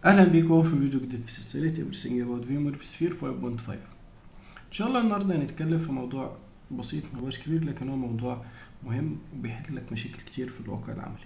اهلا بيكم في فيديو جديد في سلسله everything about vMware sphere 5.5 ان شاء الله النهارده هنتكلم في موضوع بسيط مهوش كبير لكن هو موضوع مهم وبيحل لك مشاكل كتير في الواقع العملي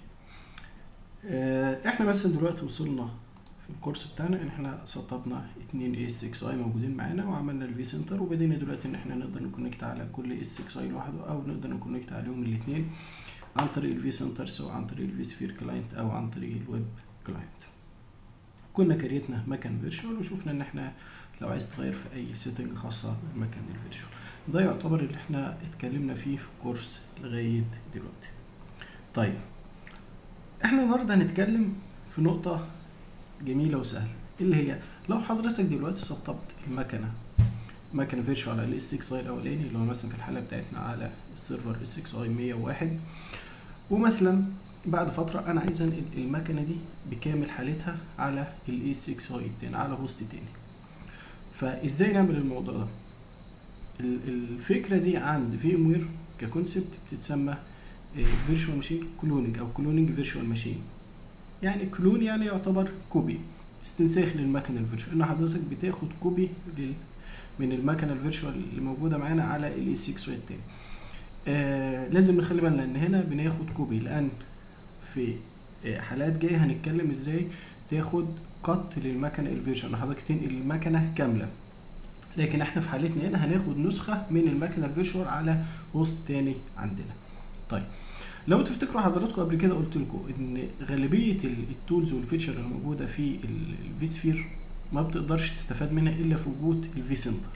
آه، احنا مثلا دلوقتي وصلنا في الكورس بتاعنا ان احنا سطبنا اتنين اس 6 اي موجودين معانا وعملنا الفي سنتر وبدينا دلوقتي ان احنا نقدر نكونكت على كل اس 6 اي لوحده او نقدر نكونكت عليهم الاثنين عن طريق الفي سنتر سواء عن طريق الفي سفير كلاينت او عن طريق الويب كلاينت كنا كريتنا مكان فيرتشوال وشوفنا ان احنا لو عايز تغير في اي سيتنج خاصة بمكان الفيرتشوال ده يعتبر اللي احنا اتكلمنا فيه في الكورس لغاية دلوقتي طيب احنا النهارده هنتكلم في نقطة جميلة وسهلة اللي هي لو حضرتك دلوقتي سطبت المكنة مكنة فيرتشوال على الاس 6 اي الاولاني اللي هو مثلا في الحالة بتاعتنا على السيرفر اس 6 اي 101 ومثلا بعد فترة أنا عايز أنقل المكنة دي بكامل حالتها على ال E6 اي التاني على هوست تاني فإزاي نعمل الموضوع ده؟ ال- الفكرة دي عند في ام وير ككونسبت بتتسمى فيرتشوال ماشين كلوننج أو كلوننج فيرتشوال ماشين يعني كلون يعني يعتبر كوبي استنساخ للمكنة الفيرتشوال إن حضرتك بتاخد كوبي لل من المكنة الفيرتشوال اللي موجودة معانا على ال E6 اي التاني آه لازم نخلي بالنا ان هنا بناخد كوبي لان في آه، حالات جايه هنتكلم ازاي تاخد قط للمكنه الفيرجن حضرتك تنقل المكنه كامله لكن احنا في حالتنا هنا هناخد نسخه من المكنه الفيرشوال على هوست تاني عندنا طيب لو تفتكروا حضراتكم قبل كده قلت لكم ان غالبيه ال- التولز والفيتشر الموجوده في الفي سفير ما بتقدرش تستفاد منها الا في وجود الفي سنتر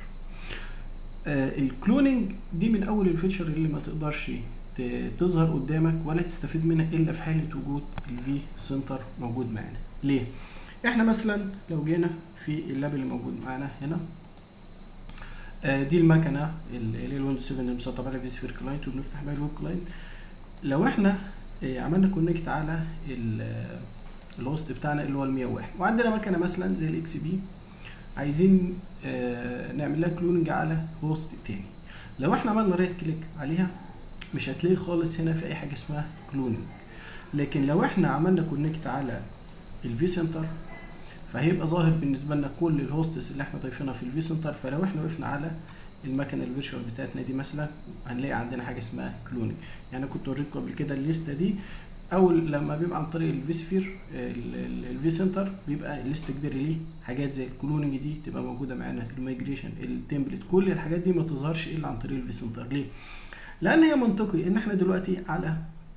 آه، الكلوننج دي من اول الفيتشر اللي ما تقدرش ت- تظهر قدامك ولا تستفيد منها الا في حاله وجود الفي سنتر موجود معانا ليه احنا مثلا لو جينا في اللاب اللي موجود معانا هنا آه، دي المكنه اللي هي الويندوز 7 اللي مسطب عليها في سفير كلاينت وبنفتح بيها الويب كلاينت لو احنا آه، عملنا كونكت على ال- آه، الهوست بتاعنا اللي هو ال 101 وعندنا مكنه مثلا زي الاكس بي عايزين آه، نعمل لها كلوننج على هوست تاني لو احنا عملنا رايت كليك عليها مش هتلاقي خالص هنا في اي حاجه اسمها كلوننج لكن لو احنا عملنا كونكت على الفي سنتر فهيبقى ظاهر بالنسبه لنا كل الهوستس اللي احنا ضايفينها في الفي سنتر فلو احنا وقفنا على المكنه الفيرتشوال بتاعتنا دي مثلا هنلاقي عندنا حاجه اسمها كلوننج يعني كنت وريتكم قبل كده الليسته دي اول لما بيبقى عن طريق الفي سفير الفي سنتر بيبقى ليست كبيره ليه حاجات زي الكلوننج دي تبقى موجوده معانا الميجريشن التمبلت كل الحاجات دي ما تظهرش الا عن طريق الفي سنتر ليه لان هي منطقي ان احنا دلوقتي على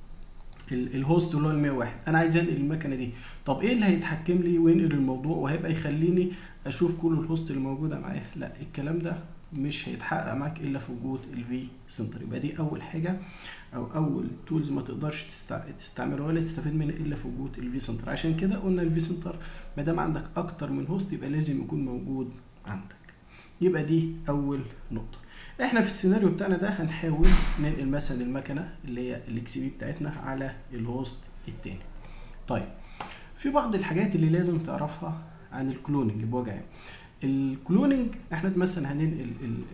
ال- الهوست اللي هو ال 101 انا عايز انقل المكنه دي طب ايه اللي هيتحكم لي وينقل الموضوع وهيبقى يخليني اشوف كل الهوست اللي موجوده معايا لا الكلام ده مش هيتحقق معاك الا في وجود الفي سنتر يبقى دي اول حاجه او اول تولز ما تقدرش تستع... تستعملها ولا تستفيد منها الا في وجود الفي سنتر عشان كده قلنا الفي سنتر ما دام عندك اكتر من هوست يبقى لازم يكون موجود عندك يبقى دي اول نقطه احنا في السيناريو بتاعنا ده هنحاول ننقل مثلا المكنه اللي هي الاكس بي بتاعتنا على الهوست التاني طيب في بعض الحاجات اللي لازم تعرفها عن الكلوننج بوجه عام الكلوننج احنا مثلا هننقل ال-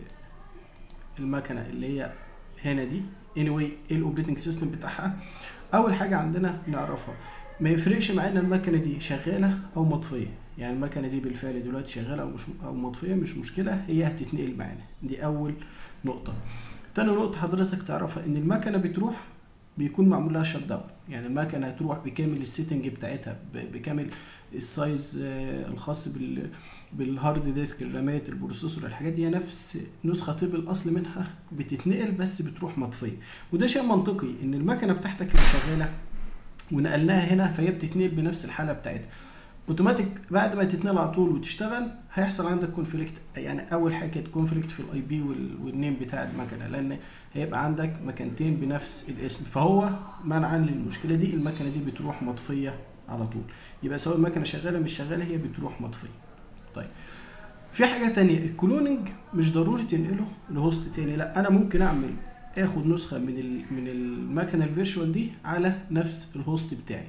المكنه اللي هي هنا دي anyway ايه الاوبريتنج سيستم بتاعها اول حاجه عندنا نعرفها ما يفرقش معانا المكنه دي شغاله او مطفيه يعني المكنه دي بالفعل دلوقتي شغاله او مش او مطفيه مش مشكله هي هتتنقل معانا دي اول نقطه تاني نقطه حضرتك تعرفها ان المكنه بتروح بيكون معمول لها شت داون يعني المكنه هتروح بكامل السيتنج بتاعتها ب- بكامل السايز آه، الخاص بال بالهارد ديسك الرامات البروسيسور الحاجات دي هي نفس نسخه طب الاصل منها بتتنقل بس بتروح مطفيه وده شيء منطقي ان المكنه بتاعتك لو شغاله ونقلناها هنا فهي بتتنقل بنفس الحاله بتاعتها اوتوماتيك بعد ما تتنقل على طول وتشتغل هيحصل عندك كونفليكت يعني اول حاجه كانت كونفليكت في الاي بي والنيم بتاع المكنه لان هيبقى عندك مكانتين بنفس الاسم فهو منعا للمشكله دي المكنه دي بتروح مطفيه على طول يبقى سواء المكنه شغاله مش شغاله هي بتروح مطفيه طيب في حاجه تانية الكلوننج مش ضروري تنقله لهوست تاني لا انا ممكن اعمل اخد نسخه من ال من المكنه الفيرشوال دي على نفس الهوست بتاعي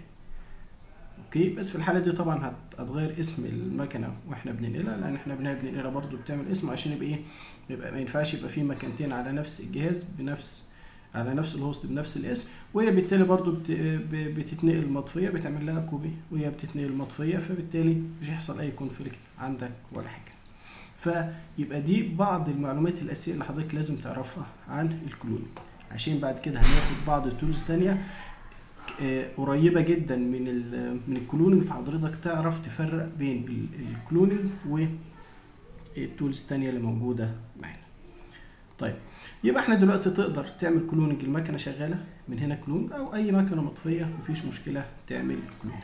اوكي بس في الحاله دي طبعا هت- هتغير اسم المكنه واحنا بننقلها لان احنا بنها بننقلها برضو بتعمل اسم عشان يبقى ايه يبقى ما ينفعش يبقى في مكانتين على نفس الجهاز بنفس على نفس الهوست بنفس الاس وهي بالتالي برضو بت... ب- بتتنقل مطفيه بتعمل لها كوبي وهي بتتنقل مطفيه فبالتالي مش هيحصل اي كونفليكت عندك ولا حاجه فيبقى دي بعض المعلومات الاساسيه اللي حضرتك لازم تعرفها عن الكلونينج عشان بعد كده هناخد بعض التولز تانية آه، قريبة جدا من ال من الكلونينج فحضرتك تعرف تفرق بين ال- الكلونينج والتولز التانية اللي موجودة معانا. طيب يبقى احنا دلوقتي تقدر تعمل كلونينج المكنة شغالة من هنا كلون او اي مكنة مطفية مفيش مشكلة تعمل كلونينج.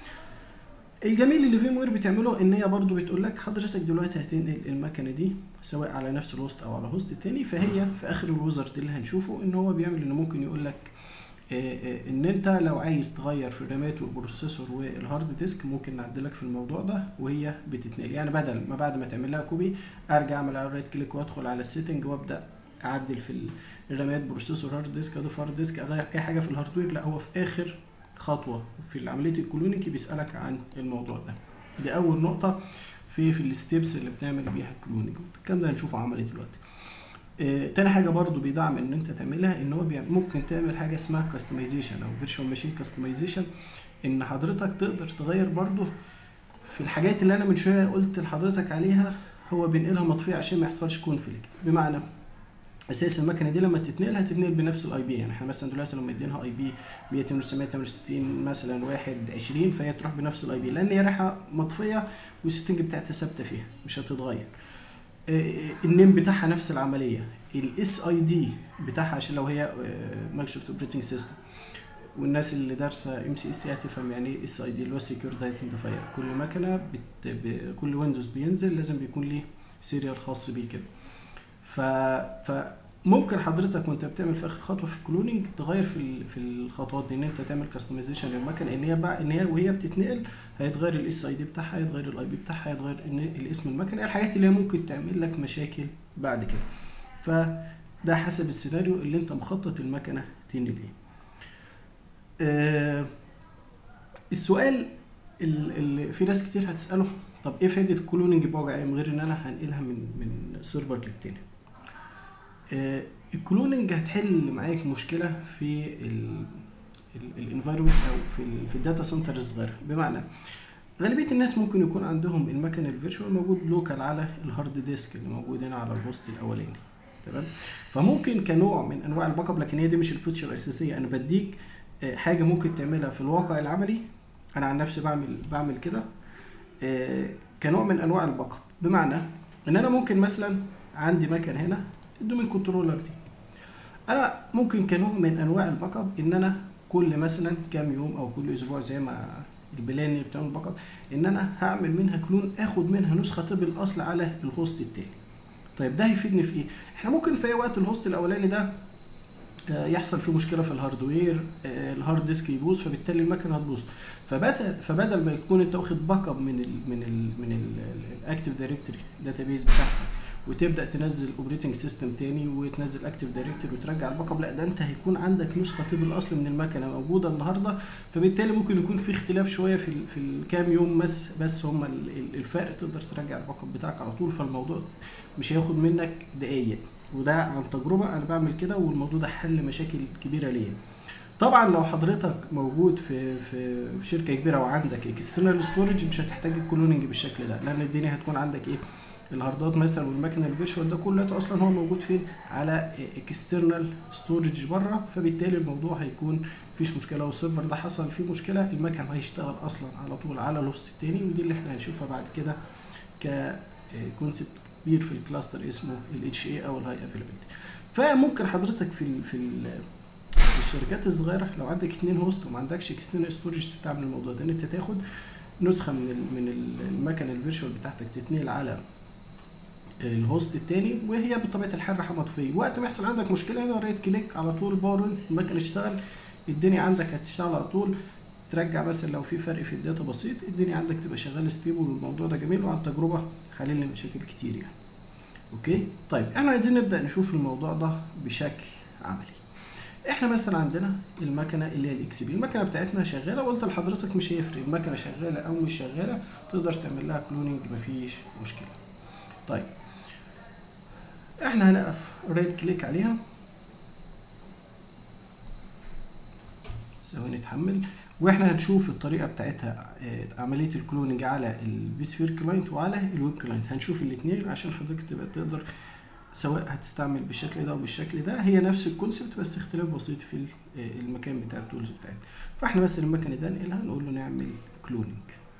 الجميل اللي فيم وير بتعمله ان هي برضو بتقول لك حضرتك دلوقتي هتنقل المكنه دي سواء على نفس الهوست او على هوست تاني فهي في اخر الوزرد اللي هنشوفه ان هو بيعمل انه ممكن يقول لك آه، آه، ان انت لو عايز تغير في الرامات والبروسيسور والهارد ديسك ممكن نعدلك في الموضوع ده وهي بتتنقل يعني بدل ما بعد ما تعمل لها كوبي ارجع اعمل على رايت كليك وادخل على السيتنج وابدا اعدل في ال- الرامات بروسيسور هارد ديسك اضيف هارد ديسك اغير اي حاجه في الهاردوير لا هو في اخر خطوه في عمليه الكلونينج بيسالك عن الموضوع ده دي اول نقطه في في الستيبس اللي بنعمل بيها الكلونينج الكلام ده هنشوفه عملي دلوقتي آه، تاني حاجه برضو بيدعم ان انت تعملها ان هو بيعمل ممكن تعمل حاجه اسمها كاستمايزيشن او فيرتشوال ماشين كاستمايزيشن ان حضرتك تقدر تغير برضو في الحاجات اللي انا من شويه قلت لحضرتك عليها هو بينقلها مطفيه عشان ما يحصلش كونفليكت بمعنى اساس المكنه دي لما تتنقل هتتنقل بنفس الاي بي يعني احنا مثلا دلوقتي لو مدينها اي بي 168 مثلا 21 فهي تروح بنفس الاي بي لان هي رايحه مطفيه والسيتنج بتاعتها ثابته فيها مش هتتغير آه، النيم بتاعها نفس العمليه الاس اي دي بتاعها عشان لو هي مايكروسوفت اوبريتنج سيستم والناس اللي دارسه ام سي اس هتفهم يعني ايه اس اي دي اللي هو سكيور ايدنتيفاير كل مكنه بت... ب... كل ويندوز بينزل لازم بيكون ليه سيريال خاص بيه كده ف... فممكن حضرتك وانت بتعمل في اخر خطوه في الكلوننج تغير في ال... في الخطوات دي ان انت تعمل كاستمايزيشن للمكنه ان هي بقى ان هي وهي بتتنقل هيتغير الاس اي دي بتاعها هيتغير الاي بي بتاعها هيتغير إن- الاسم المكنه الحاجات اللي هي ممكن تعمل لك مشاكل بعد كده فده حسب السيناريو اللي انت مخطط المكنه تنقل ايه آه السؤال ال- اللي في ناس كتير هتساله طب ايه فايده الكلوننج بوجع عام غير ان انا هنقلها من من سيرفر للتاني آه الكلوننج هتحل معاك مشكله في الانفايرمنت او في ال في الداتا سنتر الصغيره بمعنى غالبيه الناس ممكن يكون عندهم المكن الفيرتشوال موجود لوكال على الهارد ديسك اللي موجود هنا على الهوست الاولاني تمام فممكن كنوع من انواع الباك اب لكن هي دي مش الفيتشر الاساسيه انا بديك آه، حاجه ممكن تعملها في الواقع العملي انا عن نفسي بعمل بعمل كده آه، كنوع من انواع الباك اب بمعنى ان انا ممكن مثلا عندي مكن هنا الدومين كنترولر دي انا ممكن كنوع من انواع الباك اب ان انا كل مثلا كام يوم او كل اسبوع زي ما البلان بتاع الباك اب ان انا هعمل منها كلون اخد منها نسخه طبق الاصل على الهوست التاني طيب ده هيفيدني في ايه احنا ممكن في اي وقت الهوست الاولاني ده آه، يحصل فيه مشكله في الهاردوير آه، الهارد ديسك يبوظ فبالتالي المكنه هتبوظ فبدل فبدل ما يكون انت واخد باك اب من ال من ال من الاكتيف دايركتوري داتابيز بتاعتك وتبدا تنزل اوبريتنج سيستم تاني وتنزل اكتيف دايركتوري وترجع الباك اب لا ده انت هيكون عندك نسخه طبق الاصل من المكنه موجوده النهارده فبالتالي ممكن يكون في اختلاف شويه في ال- في الكام يوم بس بس هم ال- ال- الفرق تقدر ترجع الباك اب بتاعك على طول فالموضوع مش هياخد منك دقايق وده عن تجربه انا بعمل كده والموضوع ده حل مشاكل كبيره ليا طبعا لو حضرتك موجود في في في شركه كبيره وعندك اكسترنال ستورج مش هتحتاج الكلوننج بالشكل ده لان الدنيا هتكون عندك ايه الهاردات مثلا والمكنه الفيرشوال ده كله اصلا هو موجود فين على اكسترنال ستورج بره فبالتالي الموضوع هيكون مفيش مشكله لو السيرفر ده حصل فيه مشكله المكن هيشتغل اصلا على طول على الهوست التاني ودي اللي احنا هنشوفها بعد كده ككونسبت كبير في الكلاستر اسمه الاتش اي او الهاي افيلابيلتي فممكن حضرتك في ال في ال في الشركات الصغيره لو عندك اتنين هوست وما عندكش اكسترنال ستورج تستعمل الموضوع ده ان انت تاخد نسخه من ال من ال- المكنه الفيرشوال بتاعتك تتنقل على الهوست التاني وهي بطبيعه الحال راحه مطفيه وقت ما يحصل عندك مشكله هنا رايت كليك على طول باور المكنه اشتغل الدنيا عندك هتشتغل على طول ترجع مثلا لو في فرق في الداتا بسيط الدنيا عندك تبقى شغال ستيبل والموضوع ده جميل وعن تجربه حل لي مشاكل كتير يعني اوكي طيب احنا عايزين نبدا نشوف الموضوع ده بشكل عملي احنا مثلا عندنا المكنه اللي هي الاكس بي المكنه بتاعتنا شغاله وقلت لحضرتك مش هيفرق المكنه شغاله او مش شغاله تقدر تعمل لها كلوننج مفيش مشكله طيب احنا هنقف رايت كليك عليها ثواني تحمل واحنا هنشوف الطريقه بتاعتها آه، عمليه الكلوننج على الفيسفير كلاينت وعلى الويب كلاينت هنشوف الاثنين عشان حضرتك تبقى تقدر سواء هتستعمل بالشكل ده او بالشكل ده هي نفس الكونسبت بس اختلاف بسيط في ال- آه، المكان بتاع التولز بتاعتنا فاحنا مثلا المكنه ده نقلها نقول له نعمل كلوننج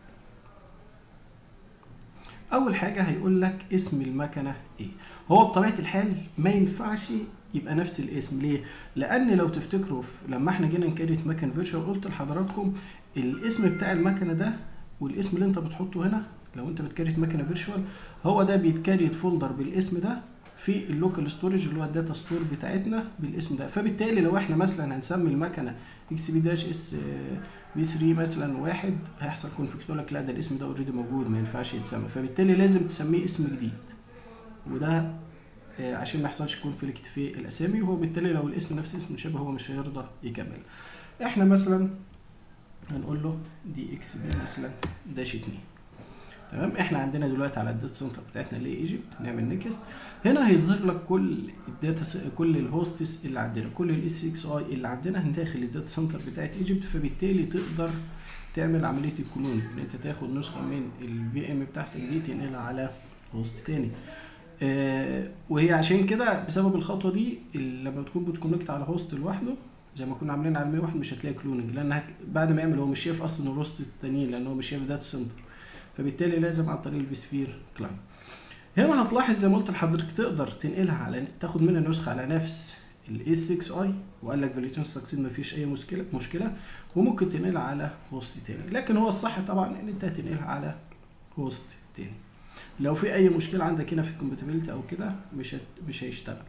اول حاجه هيقول لك اسم المكنه ايه هو بطبيعه الحال ما ينفعش يبقى نفس الاسم ليه لان لو تفتكروا في- لما احنا جينا نكريت مكن فيرتشوال قلت لحضراتكم الاسم بتاع المكنه ده والاسم اللي انت بتحطه هنا لو انت بتكريت مكنه فيرتشوال هو ده بيتكريت فولدر بالاسم ده في اللوكال ستورج اللي هو الداتا ستور بتاعتنا بالاسم ده فبالتالي لو احنا مثلا هنسمي المكنه اكس بي داش اس بي 3 مثلا واحد هيحصل كونفليكت يقول لك لا ده الاسم ده اوريدي موجود ما ينفعش يتسمى فبالتالي لازم تسميه اسم جديد وده آه، عشان ما يحصلش كونفليكت في الاسامي وهو بالتالي لو الاسم نفس اسم مشابه هو مش هيرضى يكمل احنا مثلا هنقول له دي اكس بي مثلا داش 2 تمام احنا عندنا دلوقتي على الداتا سنتر بتاعتنا اللي هي ايجيبت نعمل نيكست هنا هيظهر لك كل الداتا س... كل الهوستس اللي عندنا كل الاس اكس اي اللي عندنا داخل الداتا سنتر بتاعت ايجيبت فبالتالي تقدر تعمل عمليه الكلون ان انت تاخد نسخه من الفي ام بتاعتك دي تنقلها على هوست تاني آه وهي عشان كده بسبب الخطوه دي ال- لما بتكون بتكونكت على هوست لوحده زي ما كنا عاملين على 101 مش هتلاقي كلوننج لان هك- بعد ما يعمل هو مش شايف اصلا الهوست التانيين لان هو مش شايف داتا سنتر فبالتالي لازم عن طريق الفيسفير كلاينت هنا هتلاحظ زي ما قلت لحضرتك تقدر تنقلها على تاخد منها نسخه على نفس الاي 6 اي وقال لك فاليديشن سكسيد مفيش اي مشكله مشكله وممكن تنقلها على هوست تاني لكن هو الصح طبعا ان انت تنقلها على هوست تاني لو في اي مشكله عندك هنا في الكومباتيبلتي او كده مش هت... مش هيشتغل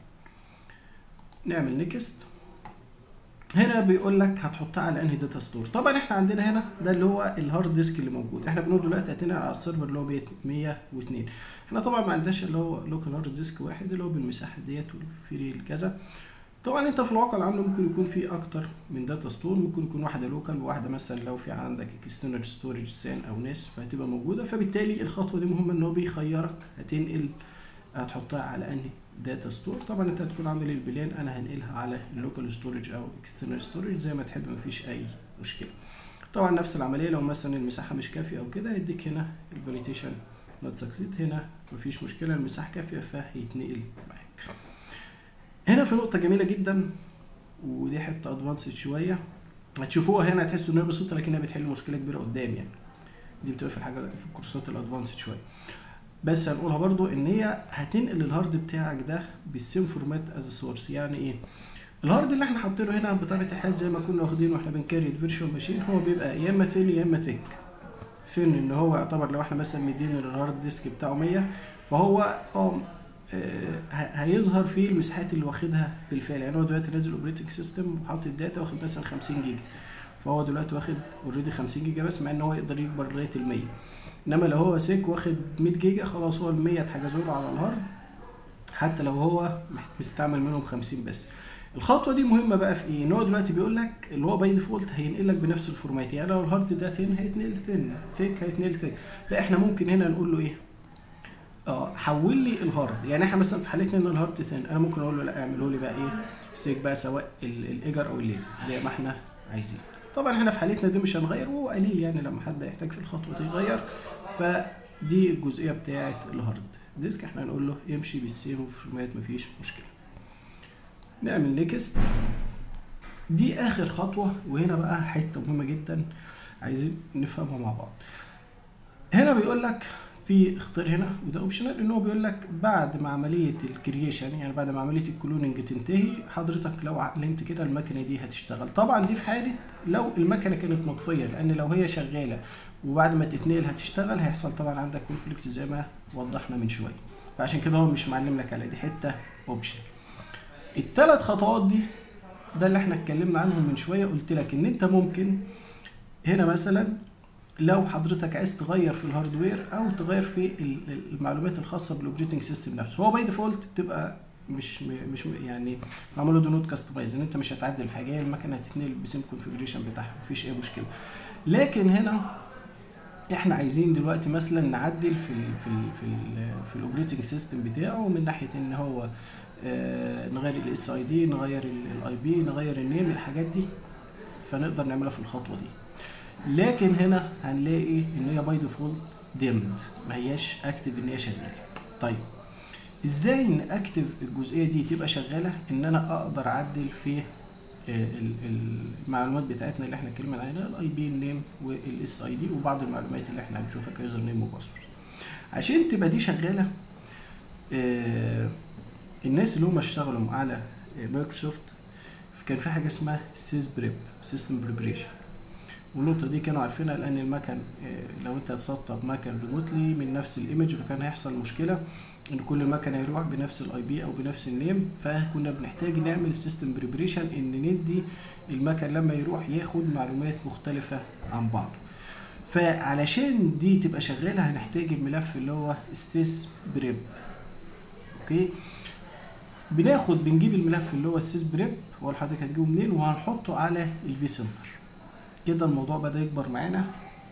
نعمل نيكست هنا بيقول لك هتحطها على انهي داتا ستور طبعا احنا عندنا هنا ده اللي هو الهارد ديسك اللي موجود احنا بنقول دلوقتي هتنقل على السيرفر اللي هو 102 احنا طبعا ما عندناش اللي هو لوكال هارد ديسك واحد اللي هو بالمساحه ديت والفري الكذا طبعا انت في الواقع العام ممكن يكون في اكتر من داتا ستور ممكن يكون واحده لوكال وواحده مثلا لو في عندك اكسترنال ستورج سان او ناس فهتبقى موجوده فبالتالي الخطوه دي مهمه ان هو بيخيرك هتنقل هتحطها على انهي داتا ستور طبعا انت هتكون عامل البلان انا هنقلها على اللوكال ستورج او اكسترنال ستورج زي ما تحب مفيش اي مشكله طبعا نفس العمليه لو مثلا المساحه مش كافيه او كده يديك هنا الفاليديشن نوت سكسيد هنا مفيش مشكله المساحه كافيه فهيتنقل معاك هنا في نقطه جميله جدا ودي حته ادفانسد شويه هتشوفوها هنا هتحسوا ان هي بسيطه لكنها بتحل مشكله كبيره قدام يعني دي بتبقى في الحاجه في الكورسات الادفانسد شويه بس هنقولها برضو ان هي هتنقل الهارد بتاعك ده بالسيم فورمات از سورس يعني ايه الهارد اللي احنا حاطينه هنا بطبيعه الحال زي ما كنا واخدينه واحنا بنكاري الفيرشوال ماشين هو بيبقى يا اما ثين يا اما ثيك ثين ان هو يعتبر لو احنا مثلا مدين الهارد ديسك بتاعه 100 فهو اه آه، ه- هيظهر فيه المساحات اللي واخدها بالفعل يعني هو دلوقتي نازل اوبريتنج سيستم وحاطط الداتا واخد مثلا 50 جيجا فهو دلوقتي واخد اوريدي 50 جيجا بس مع ان هو يقدر يكبر لغايه ال 100 انما لو هو سيك واخد 100 جيجا خلاص هو ال 100 اتحجزوا له على الهارد حتى لو هو محت- مستعمل منهم 50 بس الخطوه دي مهمه بقى في ايه ان هو دلوقتي بيقول لك اللي هو باي ديفولت هينقل لك بنفس الفورمات يعني لو الهارد ده ثين هيتنقل ثين ثيك هيتنقل ثيك لا احنا ممكن هنا نقول له ايه اه حول لي الهارد يعني احنا مثلا في حالتنا ان الهارد ثين انا ممكن اقول له لا اعمله لي بقى ايه سيك بقى سواء ال- الايجر او الليزر زي ما احنا عايزين طبعا احنا في حالتنا دي مش هنغير وهو قليل يعني لما حد يحتاج في الخطوه دي يغير فدي الجزئيه بتاعه الهارد ديسك احنا هنقول له يمشي بالسيم فورمات مفيش مشكله نعمل نيكست دي اخر خطوه وهنا بقى حته مهمه جدا عايزين نفهمها مع بعض هنا بيقول لك في اختار هنا وده اوبشنال ان هو بيقول لك بعد ما عمليه الكرييشن يعني بعد ما عمليه الكلوننج تنتهي حضرتك لو علمت كده المكنه دي هتشتغل طبعا دي في حاله لو المكنه كانت مطفيه لان لو هي شغاله وبعد ما تتنقل هتشتغل هيحصل طبعا عندك كونفليكت زي ما وضحنا من شويه فعشان كده هو مش معلم لك على دي حته اوبشن الثلاث خطوات دي ده اللي احنا اتكلمنا عنهم من شويه قلت لك ان انت ممكن هنا مثلا لو حضرتك عايز تغير في الهاردوير او تغير في ال- ال- المعلومات الخاصه بالاوبريتنج سيستم نفسه هو باي ديفولت بتبقى مش م- مش م- يعني معمول له دو نوت كاستمايز ان انت مش هتعدل في حاجه هي المكنه هتتنقل بسيم كونفيجريشن بتاعها مفيش اي مشكله لكن هنا احنا عايزين دلوقتي مثلا نعدل في ال في ال في ال في الاوبريتنج سيستم بتاعه من ناحيه ان هو آه، نغير الاس اي دي نغير الاي بي نغير النيم الحاجات دي فنقدر نعملها في الخطوه دي لكن هنا هنلاقي ان هي باي ديفولت ديمد ما هياش اكتف ان هي شغاله طيب ازاي ناكتف الجزئيه دي تبقى شغاله ان انا اقدر اعدل في المعلومات بتاعتنا اللي احنا اتكلمنا عليها الاي بي النيم والاس اي دي وبعض المعلومات اللي احنا هنشوفها كيوزر نيم وباسورد عشان تبقى دي شغاله آه الناس اللي هم اشتغلوا على مايكروسوفت كان في حاجه اسمها سيس بريب سيستم بريبريشن والنقطة دي كانوا عارفينها لأن المكن لو أنت هتسطب مكن ريموتلي من نفس الإيمج فكان هيحصل مشكلة إن كل المكن هيروح بنفس الأي بي أو بنفس النيم فكنا بنحتاج نعمل سيستم بريبريشن إن ندي المكن لما يروح ياخد معلومات مختلفة عن بعض فعلشان دي تبقى شغالة هنحتاج الملف اللي هو السيس بريب أوكي بناخد بنجيب الملف اللي هو السيس بريب هو حضرتك هتجيبه منين وهنحطه على الفي سنتر كده الموضوع بدا يكبر معانا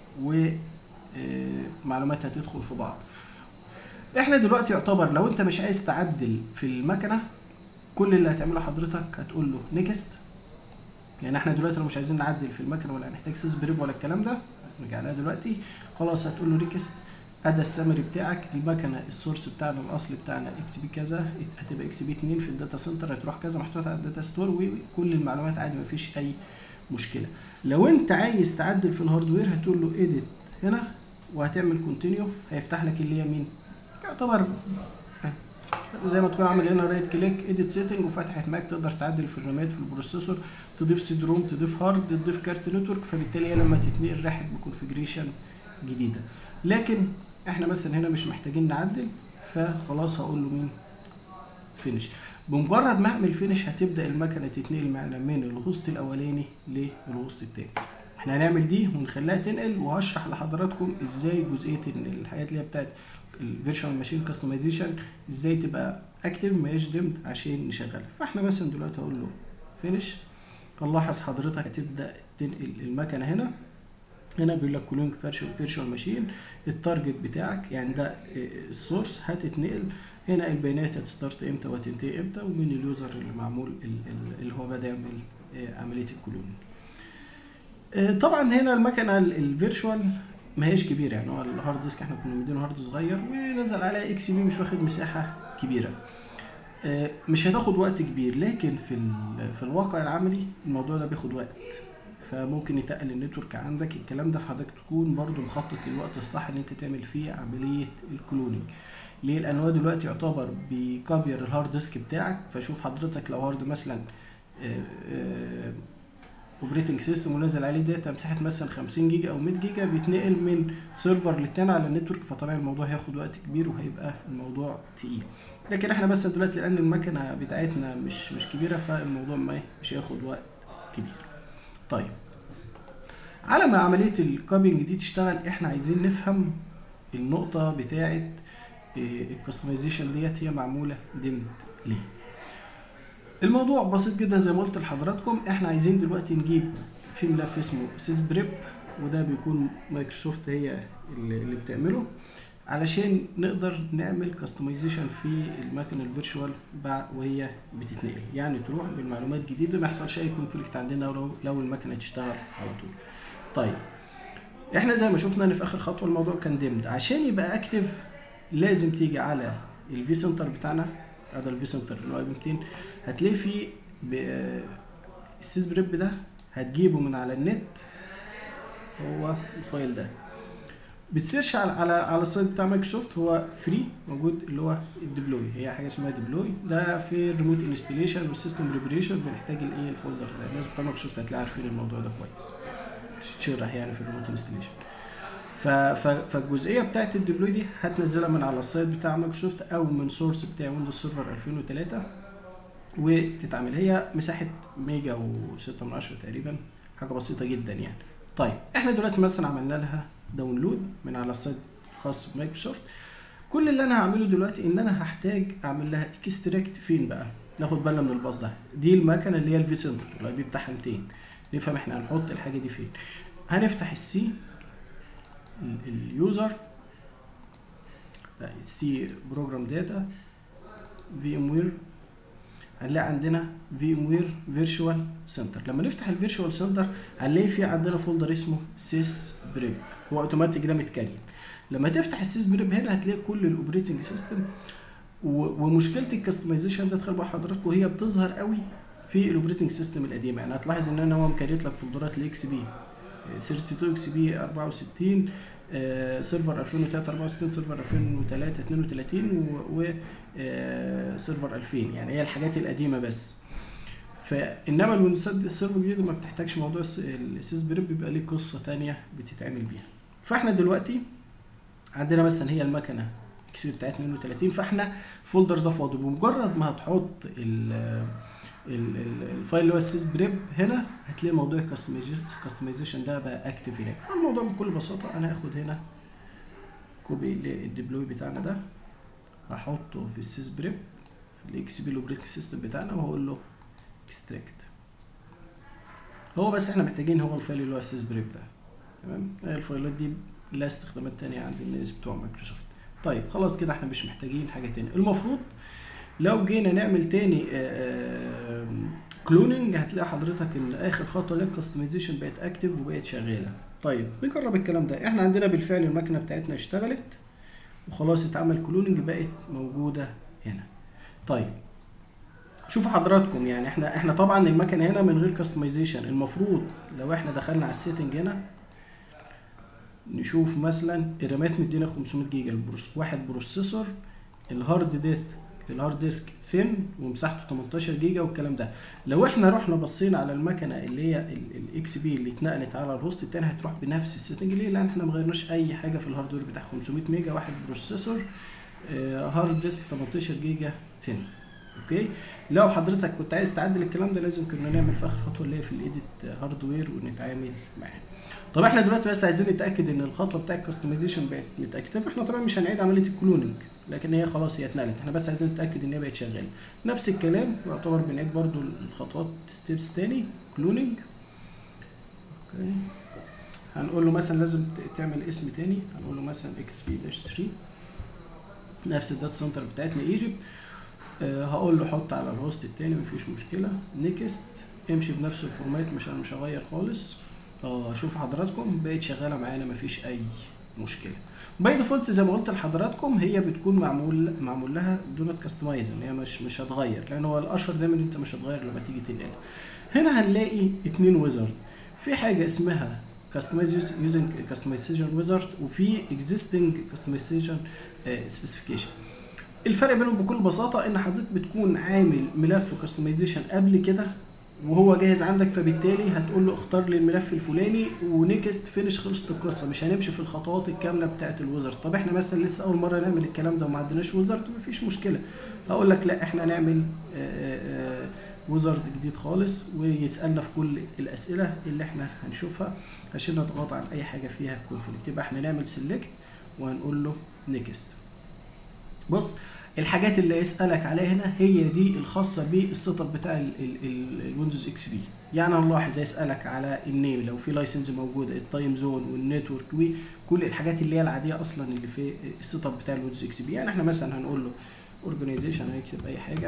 ومعلومات هتدخل في بعض احنا دلوقتي يعتبر لو انت مش عايز تعدل في المكنه كل اللي هتعمله حضرتك هتقول له نيكست يعني احنا دلوقتي لو مش عايزين نعدل في المكنه ولا نحتاج سيس بريب ولا الكلام ده نرجع لها دلوقتي خلاص هتقول له نيكست ادى السمري بتاعك المكنه السورس بتاعنا الاصلي بتاعنا اكس بي كذا هتبقى اكس بي 2 في الداتا سنتر هتروح كذا محطوط على الداتا ستور وكل المعلومات عادي مفيش اي مشكله لو انت عايز تعدل في الهاردوير هتقول له ايديت هنا وهتعمل كونتينيو هيفتح لك اللي هي مين يعتبر زي ما تكون عامل هنا رايت كليك ايديت سيتنج وفتحت معاك تقدر تعدل في الرامات في البروسيسور تضيف سيد روم تضيف هارد تضيف كارت نتورك فبالتالي هي لما تتنقل راحت بكونفجريشن جديده لكن احنا مثلا هنا مش محتاجين نعدل فخلاص هقول له مين فينش بمجرد ما اعمل فينش هتبدا المكنه تتنقل معانا من الهوست الاولاني للهوست التاني احنا هنعمل دي ونخليها تنقل وهشرح لحضراتكم ازاي جزئيه ان الحاجات اللي هي بتاعت الفيرشوال ماشين كاستمايزيشن ازاي تبقى اكتف ما هياش ديمد عشان نشغلها فاحنا مثلا دلوقتي هقول له فينش هنلاحظ حضرتك هتبدا تنقل المكنه هنا هنا بيقول لك كولونج فيرشوال ماشين التارجت بتاعك يعني ده السورس هتتنقل هنا البيانات هتستارت امتى وهتنتهي امتى ومين اليوزر اللي معمول اللي هو بدا يعمل عمليه الكلونينج طبعا هنا المكنه الفيرشوال ما هيش كبيره يعني هو الهارد ديسك احنا كنا مدينه هارد صغير ونزل عليها اكس بي مش واخد مساحه كبيره مش هتاخد وقت كبير لكن في في الواقع العملي الموضوع ده بياخد وقت فممكن يتقل النتورك عندك الكلام ده فحضرتك تكون برضو مخطط للوقت الصح ان انت تعمل فيه عمليه الكلونينج ليه لان هو دلوقتي يعتبر بيكابير الهارد ديسك بتاعك فشوف حضرتك لو هارد مثلا اوبريتنج سيستم ونزل عليه داتا مساحه مثلا 50 جيجا او 100 جيجا بيتنقل من سيرفر للتاني على النتورك فطبعا الموضوع هياخد وقت كبير وهيبقى الموضوع تقيل لكن احنا بس دلوقتي لان المكنه بتاعتنا مش مش كبيره فالموضوع ما مش هياخد وقت كبير طيب على ما عمليه الكوبينج دي تشتغل احنا عايزين نفهم النقطه بتاعه الكستمايزيشن ديت هي معموله ديمد ليه الموضوع بسيط جدا زي ما قلت لحضراتكم احنا عايزين دلوقتي نجيب في ملف اسمه سيس بريب وده بيكون مايكروسوفت هي اللي, اللي بتعمله علشان نقدر نعمل كاستمايزيشن في المكنه الفيرتشوال وهي بتتنقل يعني تروح بالمعلومات جديده ما يحصلش اي كونفليكت عندنا لو لو المكنه تشتغل على طول طيب احنا زي ما شفنا ان في اخر خطوه الموضوع كان ديمد عشان يبقى اكتف لازم تيجي على الفي سنتر بتاعنا هذا الفي سنتر اللي هو اي 200 هتلاقي فيه السيس بريب ده هتجيبه من على النت هو الفايل ده بتسيرش على على على السايت بتاع مايكروسوفت هو فري موجود اللي هو الديبلوي هي حاجه اسمها ديبلوي ده في الريموت انستليشن والسيستم بريبريشن بنحتاج الايه الفولدر ده الناس بتوع مايكروسوفت هتلاقي عارفين الموضوع ده كويس بتتشرح يعني في الريموت انستليشن فالجزئيه بتاعت الديبلوي دي هتنزلها من على السايت بتاع مايكروسوفت او من سورس بتاع ويندوز سيرفر 2003 وتتعمل هي مساحه ميجا و6 من 10 تقريبا حاجه بسيطه جدا يعني طيب احنا دلوقتي مثلا عملنا لها داونلود من على السايت الخاص بمايكروسوفت كل اللي انا هعمله دلوقتي ان انا هحتاج اعمل لها اكستراكت فين بقى ناخد بالنا من الباص ده دي المكنه اللي هي الفي سنتر الاي بي بتاعها 200 نفهم احنا هنحط الحاجه دي فين هنفتح السي اليوزر السي بروجرام داتا في ام وير هنلاقي عندنا في ام وير فيرتشوال سنتر لما نفتح الفيرتشوال سنتر هنلاقي في عندنا فولدر اسمه سيس بريب هو اوتوماتيك ده متكريم لما تفتح السيس بريب هنا هتلاقي كل الاوبريتنج سيستم ومشكله الكستمايزيشن ده تخيل بقى حضراتكم هي بتظهر قوي في الاوبريتنج سيستم القديمه يعني هتلاحظ ان انا هو مكريت لك فولدرات الاكس بي 32 اكس بي 64 آه، سيرفر 2003 64 سيرفر 2003 32 و آه، سيرفر 2000 يعني هي الحاجات القديمه بس فانما الويندوز السيرفر الجديد ما بتحتاجش موضوع السيس بريب بيبقى ليه قصه تانية بتتعمل بيها فاحنا دلوقتي عندنا مثلا هي المكنه اكس بي بتاعت 32 فاحنا الفولدر ده فاضي بمجرد ما هتحط ال ال- ال- الفايل اللي هو السيس بريب هنا هتلاقي موضوع الكستمايزيشن ده بقى اكتف هناك فالموضوع بكل بساطه انا هاخد هنا كوبي للديبلوي بتاعنا ده هحطه في السيس بريب في الاكس بي الاوبريتنج سيستم بتاعنا وهقول له اكستراكت هو بس احنا محتاجين هو الفايل اللي هو السيس بريب ده تمام الفايلات دي لها استخدامات تانية عند الناس بتوع مايكروسوفت طيب خلاص كده احنا مش محتاجين حاجة تانية المفروض لو جينا نعمل تاني كلوننج هتلاقي حضرتك ان اخر خطوه اللي الكستمايزيشن بقت اكتف وبقت شغاله طيب نجرب الكلام ده احنا عندنا بالفعل المكنه بتاعتنا اشتغلت وخلاص اتعمل كلوننج بقت موجوده هنا طيب شوفوا حضراتكم يعني احنا احنا طبعا المكنه هنا من غير كستمايزيشن المفروض لو احنا دخلنا على السيتنج هنا نشوف مثلا الرامات مدينا 500 جيجا البروس واحد بروسيسور الهارد ديسك الهارد ديسك ثين ومساحته 18 جيجا والكلام ده لو احنا رحنا بصينا على المكنه اللي هي الاكس بي اللي اتنقلت على الهوست التاني هتروح بنفس السيتنج ليه لان احنا ما غيرناش اي حاجه في الهاردوير بتاع 500 ميجا واحد بروسيسور آه، هارد ديسك 18 جيجا ثين اوكي لو حضرتك كنت عايز تعدل الكلام ده لازم كنا نعمل في اخر خطوه اللي هي في الايديت هاردوير ونتعامل معاه طب احنا دلوقتي بس عايزين نتاكد ان الخطوه بتاع الكستمايزيشن بقت متاكتف احنا طبعا مش هنعيد عمليه الكلوننج لكن هي خلاص هي اتنقلت احنا بس عايزين نتاكد ان هي بقت شغاله نفس الكلام يعتبر بنعيد برضو الخطوات ستيبس تاني كلوننج اوكي هنقول له مثلا لازم ت- تعمل اسم تاني هنقول له مثلا اكس بي داش 3 نفس الداتا سنتر بتاعتنا ايجيبت آه هقول له حط على الهوست التاني مفيش مشكله نيكست امشي بنفس الفورمات مش انا مش هغير خالص اه شوف حضراتكم بقت شغاله معانا مفيش اي مشكله باي ديفولت زي ما قلت لحضراتكم هي بتكون معمول معمول لها دو نوت كاستمايز ان هي مش مش هتغير لان هو الاشهر دايما انت مش هتغير لما تيجي تنقلها هنا هنلاقي اتنين ويزرد في حاجه اسمها كاستمايز يوزنج كاستمايزيشن ويزرد وفي اكزيستنج كاستمايزيشن سبيسيفيكيشن الفرق بينهم بكل بساطه ان حضرتك بتكون عامل ملف كاستمايزيشن قبل كده وهو جاهز عندك فبالتالي هتقول له اختار لي الملف الفلاني ونيكست فينش خلصت القصه مش هنمشي في الخطوات الكامله بتاعه الويزرد طب احنا مثلا لسه اول مره نعمل الكلام ده وما عندناش ويزرد مفيش مشكله هقول لك لا احنا نعمل ويزرد جديد خالص ويسالنا في كل الاسئله اللي احنا هنشوفها عشان نضغط على اي حاجه فيها كونفليكت يبقى احنا نعمل سيلكت وهنقول له نيكست بص الحاجات اللي يسالك عليها هنا هي دي الخاصه بالسيت اب بتاع الويندوز اكس بي يعني هنلاحظ يسالك على النيم لو في لايسنس موجوده التايم زون والنتورك وكل الحاجات اللي هي العاديه اصلا اللي في السيت اب بتاع الويندوز اكس بي يعني احنا مثلا هنقول له اورجانيزيشن هنكتب اي حاجه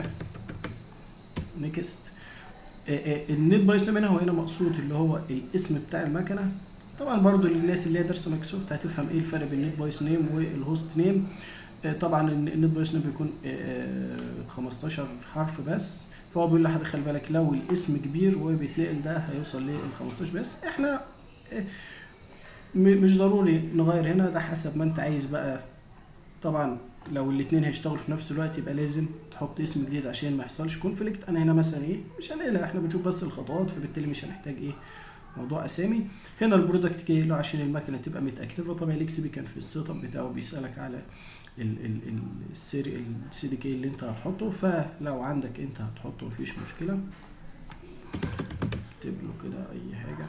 نيكست النت بايس نيم هنا هو هنا مقصود اللي هو الاسم بتاع المكنه طبعا برضو للناس اللي هي دارسه مايكروسوفت هتفهم ايه الفرق بين النت بايس نيم والهوست نيم طبعا النت بايس نيم بيكون 15 حرف بس فهو بيقول لحضرتك خلي بالك لو الاسم كبير وبيتنقل ده هيوصل لل 15 بس احنا مش ضروري نغير هنا ده حسب ما انت عايز بقى طبعا لو الاثنين هيشتغلوا في نفس الوقت يبقى لازم تحط اسم جديد عشان ما يحصلش كونفليكت انا هنا مثلا ايه مش هنقلها احنا بنشوف بس الخطوات فبالتالي مش هنحتاج ايه موضوع اسامي هنا البرودكت كي له عشان المكنه تبقى متاكتفه طبعا الاكس بي كان في السيت اب بتاعه بيسالك على السي السي دي كي اللي انت هتحطه فلو عندك انت هتحطه مفيش مشكله اكتب له كده اي حاجه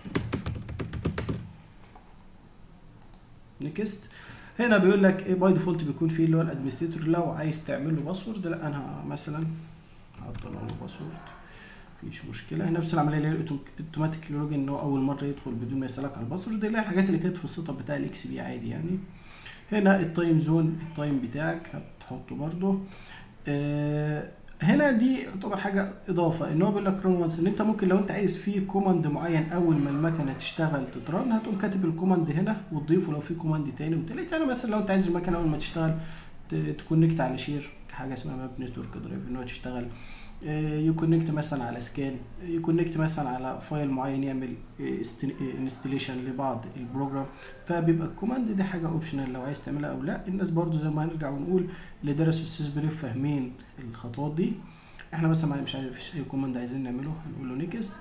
نيكست هنا بيقول لك ايه باي ديفولت بيكون فيه اللي هو الادمنستريتور لو عايز تعمل له باسورد لا انا مثلا هحط له باسورد مفيش مشكله نفس العمليه اللي هي الاوتوماتيك لوجن ان هو اول مره يدخل بدون ما يسالك على الباسورد دي اللي هي الحاجات اللي كانت في السيت اب بتاع الاكس بي عادي يعني هنا التايم زون التايم بتاعك هتحطه برضو آه هنا دي تعتبر حاجه اضافه ان هو بيقول لك ران وانس ان انت ممكن لو انت عايز فيه كوماند معين اول ما المكنه تشتغل تترن هتقوم كاتب الكوماند هنا وتضيفه لو في كوماند تاني وتالت يعني مثلا لو انت عايز المكنه اول ما تشتغل ت- تكونكت على شير حاجه اسمها ماب نتورك درايف ان هو تشتغل يكونكت مثلا على سكان يكونكت مثلا على فايل معين يعمل انستليشن لبعض البروجرام فبيبقى الكوماند دي حاجه اوبشنال لو عايز تعملها او لا الناس برضو زي ما هنرجع ونقول اللي درسوا السيس بريف فاهمين الخطوات دي احنا مثلا مش عارف فيش اي كوماند عايزين نعمله هنقول له نيكست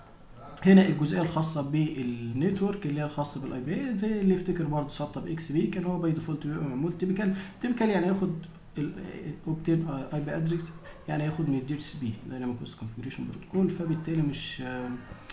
هنا الجزئيه الخاصه بالنتورك اللي هي الخاصه بالاي بي زي اللي يفتكر برضه سطب اكس بي كان هو باي ديفولت بيبقى معمول تيبيكال تيبيكال يعني ياخد اوبتين اي بي ادرس يعني ياخد من الدي اتش بي دايناميك هوست كونفيجريشن بروتوكول فبالتالي مش آه،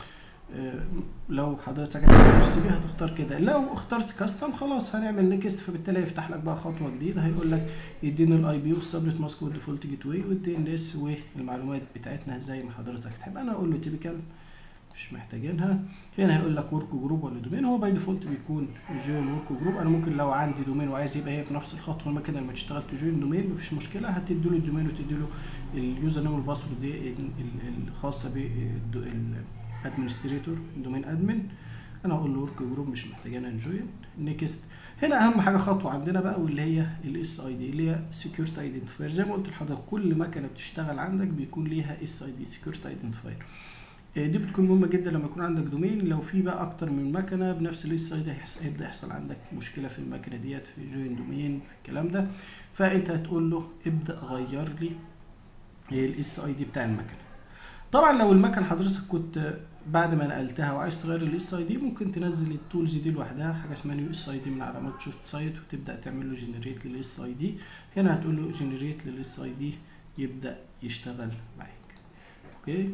آه، لو حضرتك عايز سي بي هتختار كده لو اخترت كاستم خلاص هنعمل نيكست فبالتالي هيفتح لك بقى خطوه جديده هيقول لك يديني الاي بي والسبريت ماسك والديفولت جيت واي والدي ان اس والمعلومات بتاعتنا زي ما حضرتك تحب انا اقول له تيبيكال مش محتاجينها هنا هيقول لك ورك جروب ولا دومين هو باي ديفولت بيكون جوين ورك جروب انا ممكن لو عندي دومين وعايز يبقى هي في نفس الخطوه المكنه لما تشتغل تجوين دومين مفيش مشكله هتدي له الدومين وتدي له اليوزر نيم والباسورد دي ال- ال- الخاصه بالادمنستريتور دومين ادمن انا هقول له ورك جروب مش محتاجينها نجوين نيكست هنا اهم حاجه خطوه عندنا بقى واللي هي الاس اي دي اللي هي سكيورتي ايدنتيفاير زي ما قلت لحضرتك كل مكنه بتشتغل عندك بيكون ليها اس اي دي سكيورتي ايدنتيفاير آه، دي بتكون مهمه جدا لما يكون عندك دومين لو في بقى اكتر من مكنه بنفس الاس اي دي هيبدا يحصل عندك مشكله في المكنه ديت في جوين دومين في الكلام ده فانت هتقول له ابدا غير لي الاس اي دي بتاع المكنه طبعا لو المكنه حضرتك كنت بعد ما نقلتها وعايز تغير الاس اي دي ممكن تنزل التولز دي لوحدها حاجه اسمها نيو اس اي دي من على مايكروسوفت سايت وتبدا تعمل له جنريت للاس اي دي هنا هتقول له جنريت للاس اي دي يبدا يشتغل معاك اوكي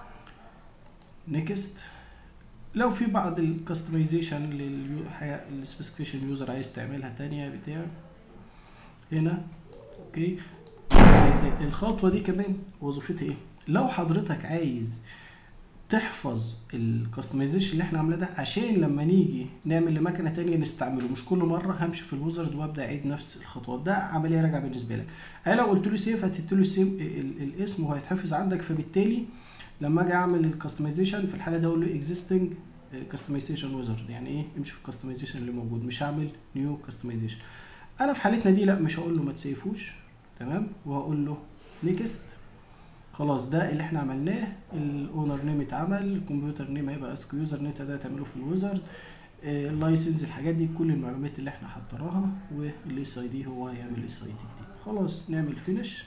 نيكست لو في بعض الكستمايزيشن للسبيسيفيكيشن يوزر عايز تعملها تانية بتاع هنا اوكي الخطوه دي كمان وظيفتها ايه لو حضرتك عايز تحفظ الكستمايزيشن اللي احنا عاملاه ده عشان لما نيجي نعمل لمكنه تانية نستعمله مش كل مره همشي في الويزرد وابدا اعيد نفس الخطوات ده عمليه راجعه بالنسبه لك انا لو قلت له سيف هتدي له سيف ال- الاسم وهيتحفظ عندك فبالتالي لما اجي اعمل الكستمايزيشن في الحاله ده اقول له اكزيستنج كستمايزيشن ويزرد يعني ايه امشي في الكستمايزيشن اللي موجود مش هعمل نيو كستمايزيشن انا في حالتنا دي لا مش هقول له ما تسيفوش تمام وهقول له نيكست خلاص ده اللي احنا عملناه الاونر نيم اتعمل الكمبيوتر نيم هيبقى اسكو يوزر نت ده تعمله في الويزرد اللايسنس الحاجات دي كل المعلومات اللي احنا حطيناها والاس اي دي هو هيعمل اس اي دي جديد خلاص نعمل فينش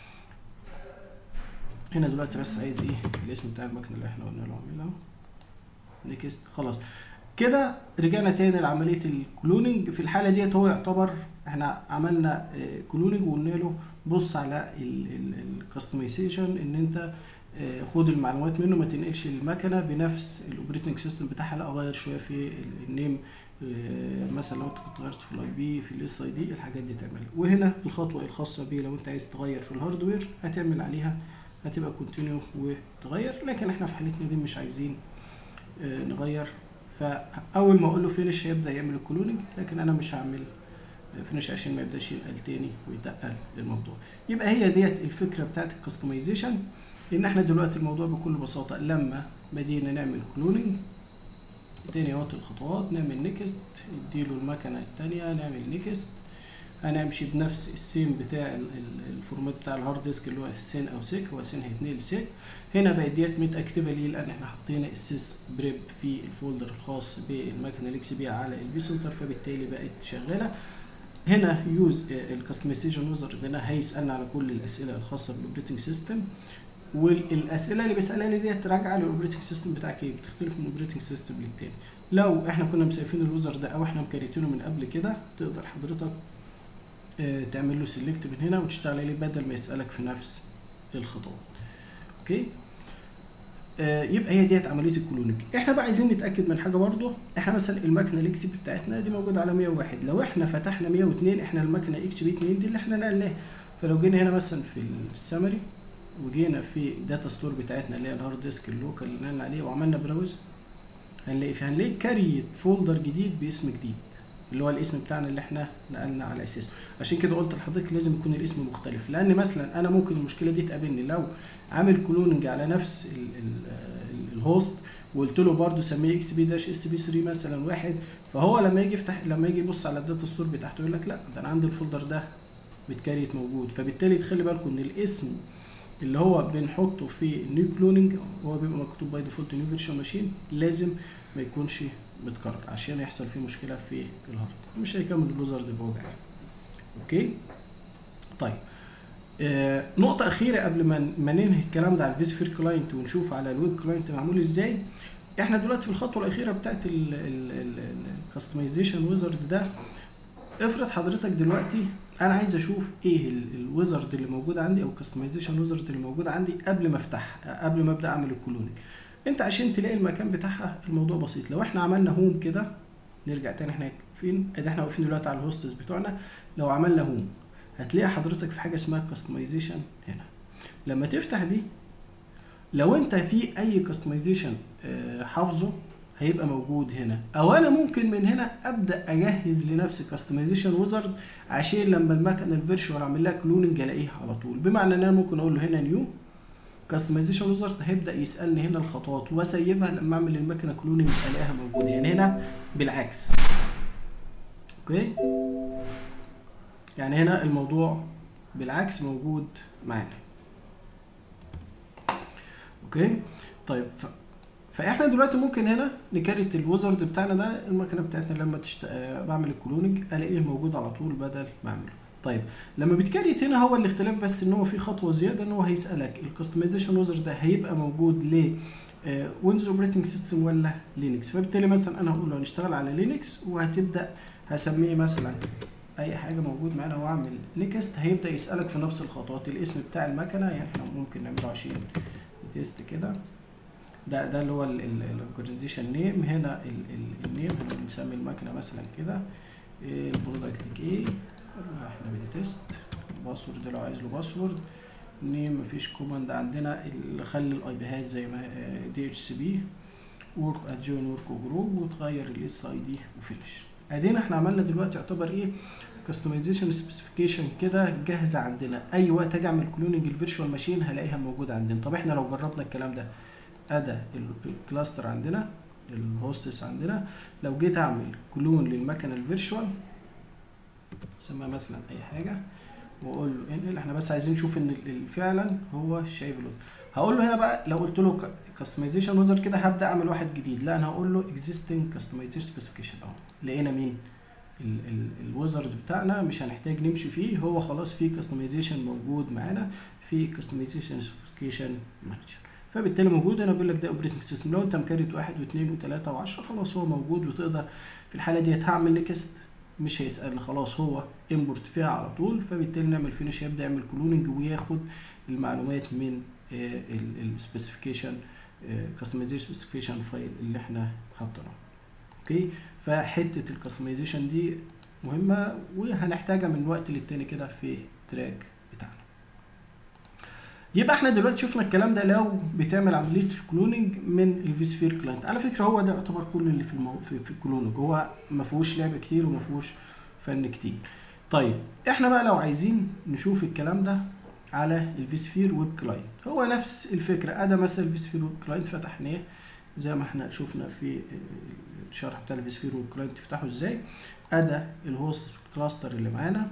هنا دلوقتي بس عايز ايه الاسم بتاع المكنه اللي احنا قلنا له اعملها نيكست خلاص كده رجعنا تاني لعمليه الكلوننج في الحاله ديت هو يعتبر احنا عملنا كلوننج وقلنا له بص على الكستمايزيشن ان انت آه، خد المعلومات منه ما تنقلش المكنه بنفس الاوبريتنج سيستم بتاعها لا اغير شويه في ال- النيم آه، مثلا لو انت كنت غيرت في الاي بي في الاس اي دي الحاجات دي تعملها وهنا الخطوه الخاصه بيه لو انت عايز تغير في الهاردوير هتعمل عليها هتبقى كونتينيو وتغير لكن احنا في حالتنا دي مش عايزين آه، نغير فاول ما اقول له فينش هيبدا يعمل الكلوننج لكن انا مش هعمل فينش عشان ما يبداش ينقل تاني ويتقل الموضوع يبقى هي ديت الفكره بتاعت الكستمايزيشن ان احنا دلوقتي الموضوع بكل بساطه لما بدينا نعمل كلوننج تاني اهوت الخطوات نعمل نيكست اديله المكنه التانية نعمل نيكست هنمشي بنفس السيم بتاع ال- ال- الفورمات بتاع الهارد ديسك اللي هو سين او سيك هو سين هيتنقل سيك هنا بقت ديت متاكتفه ليه لان احنا حطينا السيس بريب في الفولدر الخاص بالمكنه الاكس بي على الفي سنتر فبالتالي بقت شغاله هنا يوز الكستمايزيشن يوزر ده هيسالنا على كل الاسئله الخاصه بالاوبريتنج سيستم والاسئله اللي بيسالها لي ديت راجعه للاوبريتنج سيستم بتاعك ايه بتختلف من اوبريتنج سيستم للتاني لو احنا كنا مسيفين اليوزر ده او احنا مكريتينه من قبل كده تقدر حضرتك آه، تعمل له سيلكت من هنا وتشتغل عليه بدل ما يسالك في نفس الخطوات اوكي آه، يبقى هي ديت عمليه الكلوننج احنا بقى عايزين نتاكد من حاجه برضو احنا مثلا المكنه الاكس بي بتاعتنا دي موجوده على 101 لو احنا فتحنا 102 احنا المكنه اكس بي 2 دي اللي احنا نقلناها فلو جينا هنا مثلا في السمري وجينا في داتا ستور بتاعتنا اللي هي الهارد ديسك اللوكال اللي نقلنا عليه وعملنا براوز هنلاقي في هنلاقي كاريت فولدر جديد باسم جديد اللي هو الاسم بتاعنا اللي احنا نقلنا على اساسه عشان كده قلت لحضرتك لازم يكون الاسم مختلف لان مثلا انا ممكن المشكله دي تقابلني لو عامل كلوننج على نفس ال ال ال الهوست وقلت له برده سميه اكس بي داش اس بي 3 مثلا واحد فهو لما يجي يفتح لما يجي يبص على الداتا ستور بتاعته يقول لك لا ده انا عندي الفولدر ده بتكريت موجود فبالتالي تخلي بالكم ان الاسم اللي هو بنحطه في نيو كلوننج هو بيبقى مكتوب باي ديفولت نيو فيرشن ماشين لازم ما يكونش متكرر عشان يحصل فيه مشكله في الهارد مش هيكمل الويزرد بوجع اوكي طيب آه نقطة أخيرة قبل ما ما ننهي الكلام ده على الفيزيفير كلاينت ونشوف على الويب كلاينت معمول ازاي احنا دلوقتي في الخطوة الأخيرة بتاعت الكاستمايزيشن ويزرد ده افرض حضرتك دلوقتي انا عايز اشوف ايه الويزرد اللي موجود عندي او الكاستمايزيشن ويزرد اللي موجود عندي قبل ما افتحها قبل ما ابدا اعمل الكلوننج انت عشان تلاقي المكان بتاعها الموضوع بسيط لو احنا عملنا هوم كده نرجع تاني احنا فين ادي احنا واقفين دلوقتي على الهوستس بتوعنا لو عملنا هوم هتلاقي حضرتك في حاجه اسمها كاستمايزيشن هنا لما تفتح دي لو انت في اي كاستمايزيشن حافظه هيبقى موجود هنا او انا ممكن من هنا ابدا اجهز لنفسي كاستمايزيشن ويزرد عشان لما المكنه الفيرشوال اعمل لها كلوننج الاقيها على طول بمعنى ان انا ممكن اقول له هنا نيو كاستمايزيشن ويزرد هيبدا يسالني هنا الخطوات واسيبها لما اعمل المكنه كلوننج الاقيها موجوده يعني هنا بالعكس اوكي يعني هنا الموضوع بالعكس موجود معانا اوكي طيب ف... فاحنا دلوقتي ممكن هنا نكريت الويزرد بتاعنا ده المكنه بتاعتنا لما تشت... بعمل الكلوننج الاقيه موجود على طول بدل ما اعمله طيب لما بتكريت هنا هو الاختلاف بس ان هو في خطوه زياده ان هو هيسالك الكاستمايزيشن ويزرد ده هيبقى موجود ل ويندوز اوبريتنج سيستم ولا لينكس فبالتالي مثلا انا هقول له هنشتغل على لينكس وهتبدا هسميه مثلا اي حاجه موجود معانا واعمل نيكست هيبدا يسالك في نفس الخطوات الاسم بتاع المكنه يعني احنا ممكن نعمله عشان تيست كده ده ده اللي هو الاورجنايزيشن نيم هنا النيم هنا بنسمي المكنه مثلا كده البرودكت ايه احنا بنتست الباسورد لو عايز له باسورد نيم مفيش كوماند عندنا اللي خلي الاي بي هات زي ما دي اتش سي بي ورك ادجوين ورك جروب وتغير الاس اي دي وفينش ادينا احنا عملنا دلوقتي يعتبر ايه كاستمايزيشن سبيسيفيكيشن كده جاهزه عندنا اي وقت اجي اعمل كلوننج الفيرتشوال ماشين هلاقيها موجوده عندنا طب احنا لو جربنا الكلام ده ادى الكلاستر عندنا الهوستس عندنا لو جيت اعمل كلون للمكنه الفيرتشوال اسميها مثلا اي حاجه واقول له انقل احنا بس عايزين نشوف ان فعلا هو شايف الوزر هقول له هنا بقى لو قلت له كاستمايزيشن وزر كده هبدا اعمل واحد جديد لا انا هقول له اكزيستنج كاستمايزيشن سبيسيفيكيشن اهو لقينا مين الوزرد بتاعنا مش هنحتاج نمشي فيه هو خلاص في كاستمايزيشن موجود معانا في كاستمايزيشن سبيسيفيكيشن مانجر فبالتالي موجود هنا بيقول لك ده اوبريتنج سيستم لو انت مكريت واحد واثنين وثلاثه وعشرة خلاص هو موجود وتقدر في الحاله ديت هعمل نيكست مش هيسال خلاص هو امبورت فيها على طول فبالتالي نعمل فينش يبدا يعمل كلوننج وياخد المعلومات من السبيسيفيكيشن كاستمايزيشن سبيسيفيكيشن فايل اللي احنا حاطينه اوكي فحته الكاستمايزيشن دي مهمه وهنحتاجها من وقت للتاني كده في تراك بتاعنا يبقى احنا دلوقتي شفنا الكلام ده لو بتعمل عمليه الكلوننج من الفيسفير كلاينت على فكره هو ده يعتبر كل اللي في المو... في, في الكلوننج هو ما فيهوش لعب كتير وما فيهوش فن كتير طيب احنا بقى لو عايزين نشوف الكلام ده على الفيسفير ويب كلاينت هو نفس الفكره ادي مثلا الفيسفير ويب كلاينت فتحناه زي ما احنا شفنا في الشرح بتاع الفيسفير ويب كلاينت تفتحه ازاي ادي الهوست كلاستر اللي معانا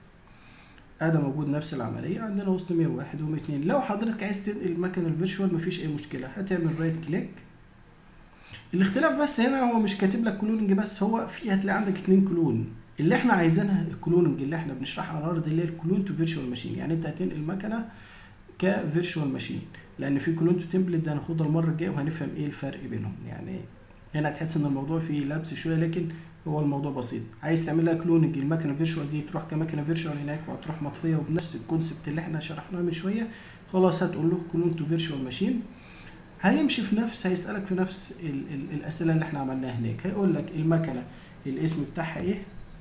ادي موجود نفس العمليه عندنا وسط 101 و 200 لو حضرتك عايز تنقل المكنه الفيرتشوال مفيش اي مشكله هتعمل رايت كليك الاختلاف بس هنا هو مش كاتب لك كلوننج بس هو في هتلاقي عندك اتنين كلون اللي احنا عايزينها الكلوننج اللي احنا بنشرحها النهارده اللي هي الكلون تو فيرتشوال ماشين يعني انت هتنقل المكنه كفيرتشوال ماشين لان في كلون تو تمبلت ده هناخدها المره الجايه وهنفهم ايه الفرق بينهم يعني هنا هتحس ان الموضوع فيه لبس شويه لكن هو الموضوع بسيط عايز تعمل لها كلوننج المكنه فيرتشوال دي تروح كمكنه فيرتشوال هناك وهتروح مطفيه وبنفس الكونسبت اللي احنا شرحناه من شويه خلاص هتقول له كلون تو فيرتشوال ماشين هيمشي في نفس هيسالك في نفس ال ال الاسئله اللي احنا عملناها هناك هيقول لك المكنه الاسم بتاعها ايه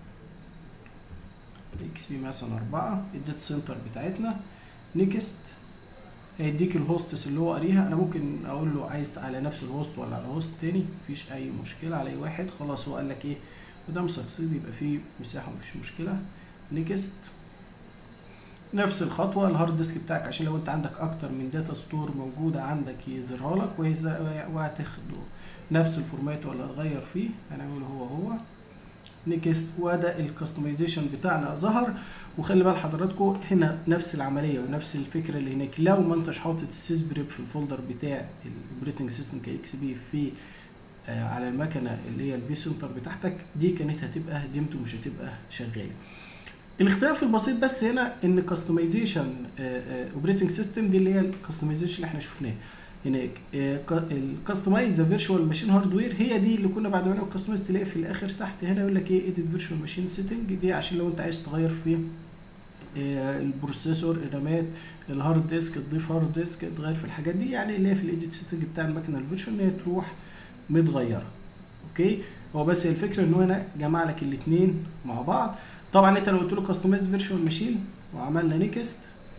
اكس بي مثلا أربعة الداتا سنتر بتاعتنا نيكست هيديك الهوستس اللي هو قاريها انا ممكن اقول له عايز على نفس الهوست ولا على هوست تاني مفيش اي مشكله على اي واحد خلاص هو قال لك ايه ودام سكسيد يبقى فيه مساحه مفيش مشكله نيكست نفس الخطوه الهارد ديسك بتاعك عشان لو انت عندك اكتر من داتا ستور موجوده عندك يظهرها لك ويز- وهتاخده نفس الفورمات ولا تغير فيه هنعمله هو هو نيكست وده الكستمايزيشن بتاعنا ظهر وخلي بال حضراتكم هنا نفس العمليه ونفس الفكره اللي هناك لو ما انتش حاطط السيس بريب في الفولدر بتاع الاوبريتنج سيستم كاكس بي في آه على المكنه اللي هي الفي سنتر بتاعتك دي كانت هتبقى هدمت ومش هتبقى شغاله الاختلاف البسيط بس هنا ان كاستمايزيشن اوبريتنج سيستم دي اللي هي الكاستمايزيشن اللي احنا شفناه هناك الكاستمايز ذا فيرتشوال ماشين هاردوير هي دي اللي كنا بعد ما نعمل كاستمايز تلاقي في الاخر تحت هنا يقول لك ايه اديت فيرتشوال ماشين سيتنج دي عشان لو انت عايز تغير في آه، البروسيسور الرامات الهارد ديسك تضيف هارد ديسك تغير في الحاجات دي يعني اللي هي في الايديت سيتنج بتاع المكنه الفيرتشوال ان هي تروح متغيره اوكي هو بس هي الفكره ان هو هنا جمع لك الاثنين مع بعض طبعا انت لو قلت له كاستمايز فيرتشوال ماشين وعملنا نيكست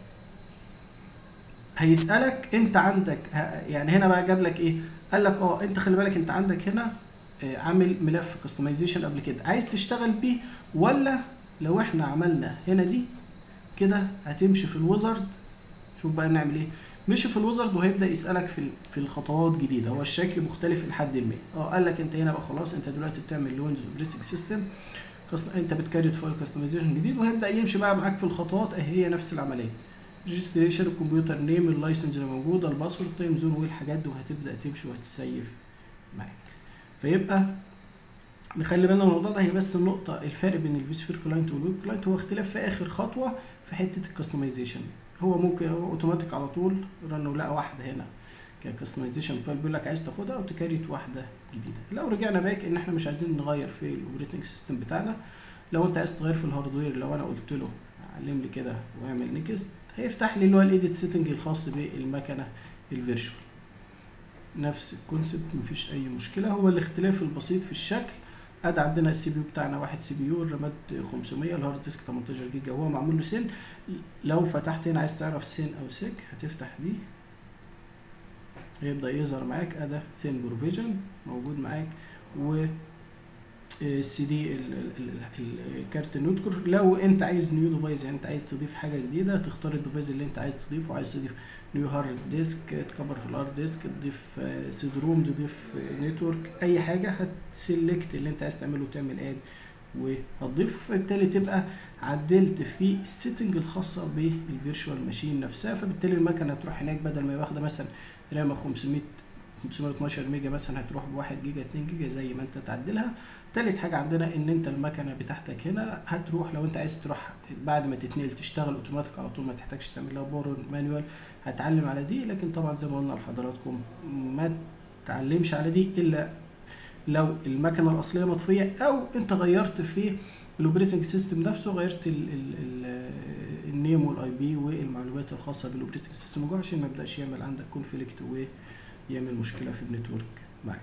هيسالك انت عندك ه- يعني هنا بقى جاب لك ايه قال لك اه انت خلي بالك انت عندك هنا آه، عامل ملف كاستمايزيشن قبل كده عايز تشتغل بيه ولا لو احنا عملنا هنا دي كده هتمشي في الويزرد شوف بقى نعمل ايه مشي في الويزرد وهيبدا يسالك في ال- في الخطوات جديده هو الشكل مختلف لحد ما اه قال لك انت هنا بقى خلاص انت دلوقتي بتعمل ويندوز اوبريتنج سيستم انت بتكريت فايل كاستمايزيشن جديد وهيبدا يمشي بقى معاك في الخطوات اهي هي نفس العمليه ريجستريشن الكمبيوتر نيم اللايسنس اللي موجوده الباسورد تايم زون والحاجات دي وهتبدا تمشي وهتسيف معاك فيبقى نخلي بالنا من الموضوع ده هي بس النقطه الفرق بين الفيسفير كلاينت والويب كلاينت هو اختلاف في اخر خطوه في حته الكاستمايزيشن هو ممكن هو اوتوماتيك على طول رنه لقى واحده هنا ككاستمايزيشن فايل بيقول لك عايز تاخدها او تكريت واحده جديده لو رجعنا باك ان احنا مش عايزين نغير في الاوبريتنج سيستم بتاعنا لو انت عايز تغير في الهاردوير لو انا قلت له علم لي كده واعمل نيكست هيفتح لي اللي هو الايديت سيتنج الخاص بالمكنه الفيرشوال نفس الكونسبت مفيش اي مشكله هو الاختلاف البسيط في الشكل ادي عندنا السي بي يو بتاعنا واحد سي بي يو الرامات 500 الهارد ديسك 18 جيجا وهو معمول له سن لو فتحت هنا عايز تعرف سن او سيك هتفتح دي هيبدا يظهر معاك ادا ثين بروفيجن موجود معاك و السي دي الكارت النوتكور لو انت عايز نيو ديفايس يعني انت عايز تضيف حاجه جديده تختار الديفايس اللي انت عايز تضيفه عايز تضيف نيو هارد ديسك تكبر في الهارد ديسك تضيف سيد روم تضيف نتورك اي حاجه هتسلكت اللي انت عايز تعمله وتعمل اد وهتضيفه فبالتالي تبقى عدلت في السيتنج الخاصه بالفيرتشوال ماشين نفسها فبالتالي المكنه هتروح هناك بدل ما واخده مثلا رامه 500 512 ميجا مثلا هتروح ب 1 جيجا 2 جيجا زي ما انت تعدلها تالت حاجة عندنا ان انت المكنة بتاعتك هنا هتروح لو انت عايز تروح بعد ما تتنقل تشتغل اوتوماتيك على طول ما تحتاجش تعمل لها بورون مانوال هتعلم على دي لكن طبعا زي ما قلنا لحضراتكم ما تعلمش على دي الا لو المكنة الاصلية مطفية او انت غيرت في الاوبريتنج سيستم نفسه غيرت ال ال ال النيم والاي بي والمعلومات الخاصة بالاوبريتنج سيستم جوه عشان ما يبداش يعمل عندك كونفليكت ويعمل مشكلة في النتورك معاك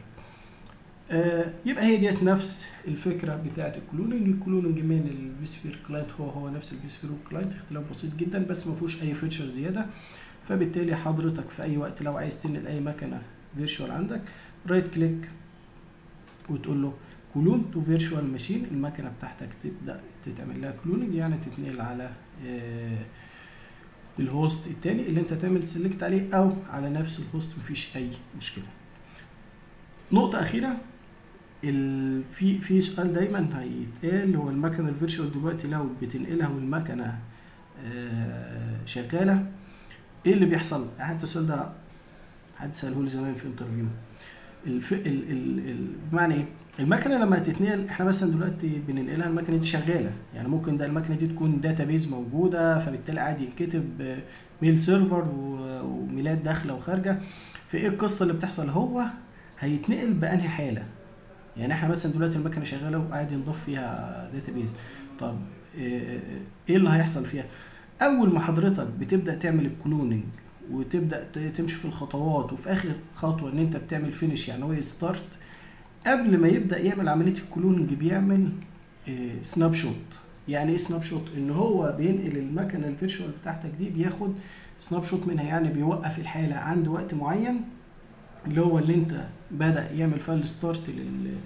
آه يبقى هي ديت نفس الفكره بتاعه الكلوننج الكلوننج من الفيسفير كلاينت هو هو نفس الفيسفير كلاينت اختلاف بسيط جدا بس ما فيهوش اي فيتشر زياده فبالتالي حضرتك في اي وقت لو عايز تنقل اي مكنه فيرتشوال عندك رايت كليك وتقول له كلون تو فيرتشوال ماشين المكنه بتاعتك تبدا تتعمل لها كلوننج يعني تتنقل على آه الهوست التاني اللي انت تعمل سيلكت عليه او على نفس الهوست مفيش اي مشكله نقطه اخيره ال... في في سؤال دايما هيتقال هو المكنه الفيرتشوال دلوقتي لو بتنقلها والمكنه آه شغاله ايه اللي بيحصل؟ حتى السؤال ده حد ساله لي زمان في انترفيو الف... ال... ال... ال... بمعنى ايه؟ المكنه لما تتنقل احنا مثلا دلوقتي بننقلها المكنه دي شغاله يعني ممكن ده المكنه دي تكون داتابيز موجوده فبالتالي عادي ينكتب ميل سيرفر و... وميلات داخله وخارجه فايه القصه اللي بتحصل هو هيتنقل بانهي حاله يعني احنا مثلا دلوقتي المكنه شغاله وقاعد ينضاف فيها داتابيز طب ايه اللي هيحصل فيها اول ما حضرتك بتبدا تعمل الكلوننج وتبدا تمشي في الخطوات وفي اخر خطوه ان انت بتعمل فينش يعني هو ستارت قبل ما يبدا يعمل عمليه الكلوننج بيعمل سناب شوت يعني ايه سناب شوت ان هو بينقل المكنه الفيرشوال بتاعتك دي بياخد سناب شوت منها يعني بيوقف الحاله عند وقت معين اللي هو اللي انت بدا يعمل فايل ستارت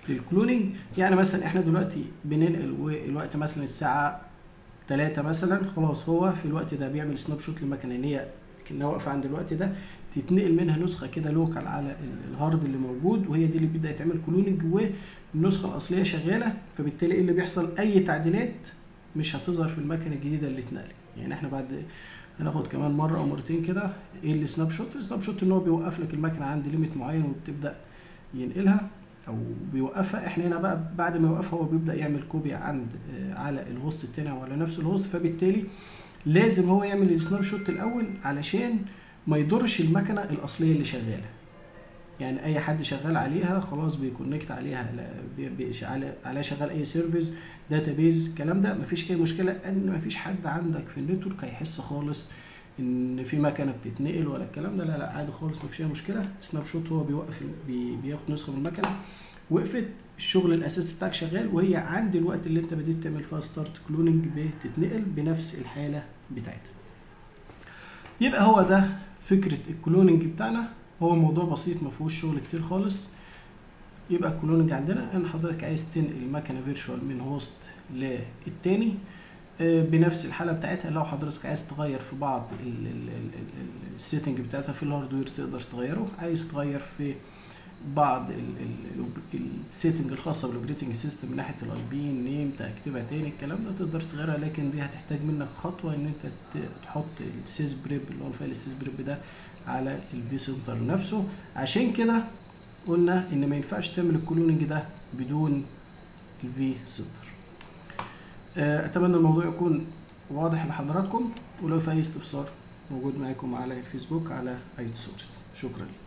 للكلوننج يعني مثلا احنا دلوقتي بننقل والوقت مثلا الساعه 3 مثلا خلاص هو في الوقت ده بيعمل سناب شوت للمكنه ان هي كانها واقفه عند الوقت ده تتنقل منها نسخه كده لوكال على ال- الهارد اللي موجود وهي دي اللي بيبدا يتعمل كلوننج والنسخه الاصليه شغاله فبالتالي ايه اللي بيحصل اي تعديلات مش هتظهر في المكنه الجديده اللي اتنقلت يعني احنا بعد هناخد كمان مره او مرتين كده ايه السناب شوت السناب شوت ان هو بيوقف لك المكنه عند ليميت معين وبتبدا ينقلها او بيوقفها احنا هنا بقى بعد ما يوقفها هو بيبدا يعمل كوبي عند آه، على الهوست التاني او على نفس الهوست فبالتالي لازم هو يعمل السناب شوت الاول علشان ما يضرش المكنه الاصليه اللي شغاله يعني اي حد شغال عليها خلاص بيكونكت عليها لا- بي- بي- على عليها شغال اي سيرفيس داتابيز الكلام ده مفيش اي مشكله ان مفيش حد عندك في النتورك هيحس خالص ان في مكنه بتتنقل ولا الكلام ده لا لا عادي خالص مفيش اي مشكله سناب شوت هو بيوقف بي بياخد نسخه من المكنه وقفت الشغل الاساسي بتاعك شغال وهي عند الوقت اللي انت بديت تعمل فيها ستارت كلوننج بتتنقل بنفس الحاله بتاعتها يبقى هو ده فكره الكلوننج بتاعنا هو موضوع بسيط ما فيهوش شغل كتير خالص يبقى الكلوننج عندنا ان حضرتك عايز تنقل المكنه فيرتشوال من هوست للتاني آه، بنفس الحاله بتاعتها لو حضرتك عايز تغير في بعض السيتنج بتاعتها في الهاردوير تقدر تغيره عايز تغير في بعض السيتنج الخاصه بالاوبريتنج سيستم من ناحيه الاي بي نيم تاكتيفها تاني الكلام ده تقدر تغيرها لكن دي هتحتاج منك خطوه ان انت ت- تحط السيس بريب اللي هو الفايل السيس بريب ده على الفي سنتر نفسه عشان كده قلنا ان ما ينفعش تعمل الكلوننج ده بدون الفي سنتر آه، اتمنى الموضوع يكون واضح لحضراتكم ولو في اي استفسار موجود معاكم على الفيسبوك على ايت سورس شكرا لكم